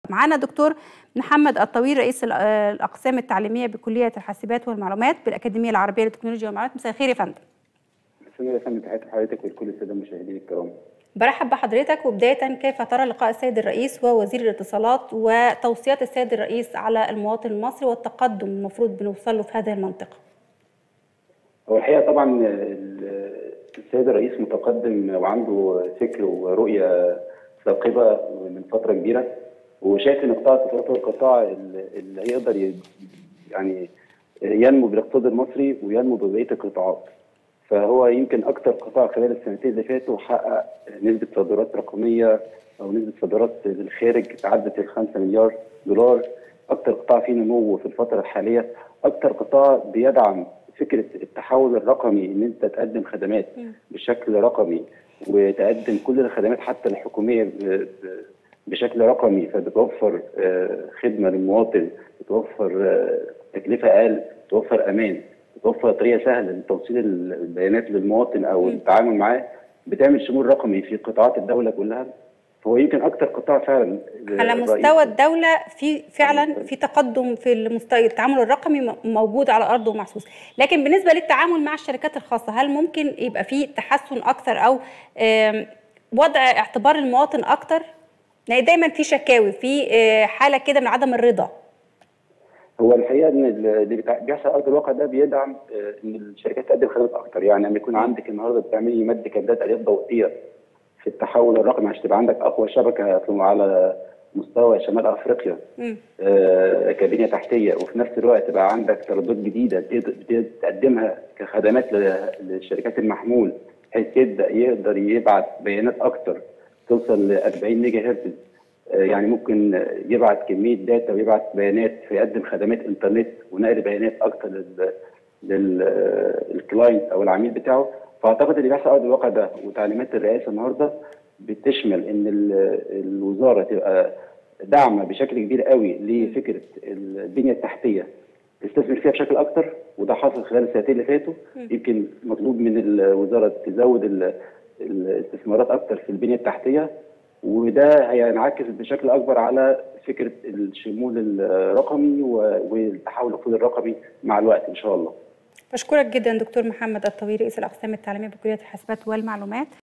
معانا دكتور محمد الطويل رئيس الاقسام التعليميه بكليه الحاسبات والمعلومات بالاكاديميه العربيه للتكنولوجيا والمعلومات مساء الخير يا فندم مساء يا فندم تحياتي لحضرتك ولكل الساده المشاهدين الكرام برحب بحضرتك وبدايه كيف ترى لقاء السيد الرئيس ووزير الاتصالات وتوصيات السيد الرئيس على المواطن المصري والتقدم المفروض بنوصل له في هذه المنطقه هو الحقيقه طبعا السيد الرئيس متقدم وعنده فكر ورؤيه ثاقبه من فتره كبيره وشايف ان قطاع الاتصالات هو القطاع اللي هيقدر يعني ينمو بالاقتصاد المصري وينمو ببقيه القطاعات. فهو يمكن اكثر قطاع خلال السنتين اللي فاتوا حقق نسبه صادرات رقميه او نسبه صادرات للخارج تعدت ال 5 مليار دولار اكثر قطاع فيه نمو في الفتره الحاليه اكثر قطاع بيدعم فكره التحول الرقمي ان انت تقدم خدمات بشكل رقمي وتقدم كل الخدمات حتى الحكوميه بشكل رقمي فبتوفر خدمه للمواطن بتوفر تكلفه اقل بتوفر امان بتوفر طريقه سهله لتوصيل البيانات للمواطن او التعامل معاه بتعمل شمول رقمي في قطاعات الدوله كلها فهو يمكن اكثر قطاع فعلا على مستوى الدوله في فعلا في تقدم في المستوى التعامل الرقمي موجود على ارضه ومحسوس لكن بالنسبه للتعامل مع الشركات الخاصه هل ممكن يبقى في تحسن اكثر او وضع اعتبار المواطن اكثر لان دايما في شكاوي في حاله كده من عدم الرضا هو الحقيقه ان اللي بيحصل على ارض الواقع ده بيدعم ان الشركات تقدم خدمات اكتر يعني لما يكون عندك النهارده بتعملي مد كابلات الياف ضوئيه في التحول الرقمي عشان تبقى عندك اقوى شبكه على مستوى شمال افريقيا آه كبنيه تحتيه وفي نفس الوقت تبقى عندك ترددات جديده تقدمها كخدمات للشركات المحمول بحيث يبدا يقدر يبعت بيانات اكتر توصل ل 40 ميجا هرتز آه يعني ممكن يبعت كميه داتا ويبعت بيانات فيقدم خدمات انترنت ونقل بيانات اكتر للكلاينت او العميل بتاعه فاعتقد اللي بيحصل على ارض الواقع ده وتعليمات الرئاسه النهارده بتشمل ان الوزاره تبقى داعمه بشكل كبير قوي لفكره البنيه التحتيه تستثمر فيها بشكل اكتر وده حصل خلال السنتين اللي فاتوا يمكن مطلوب من الوزاره تزود الاستثمارات اكتر في البنيه التحتيه وده هينعكس بشكل اكبر على فكره الشمول الرقمي والتحول الاقتصادي الرقمي مع الوقت ان شاء الله. بشكرك جدا دكتور محمد الطويل رئيس الاقسام التعليميه بكليه الحاسبات والمعلومات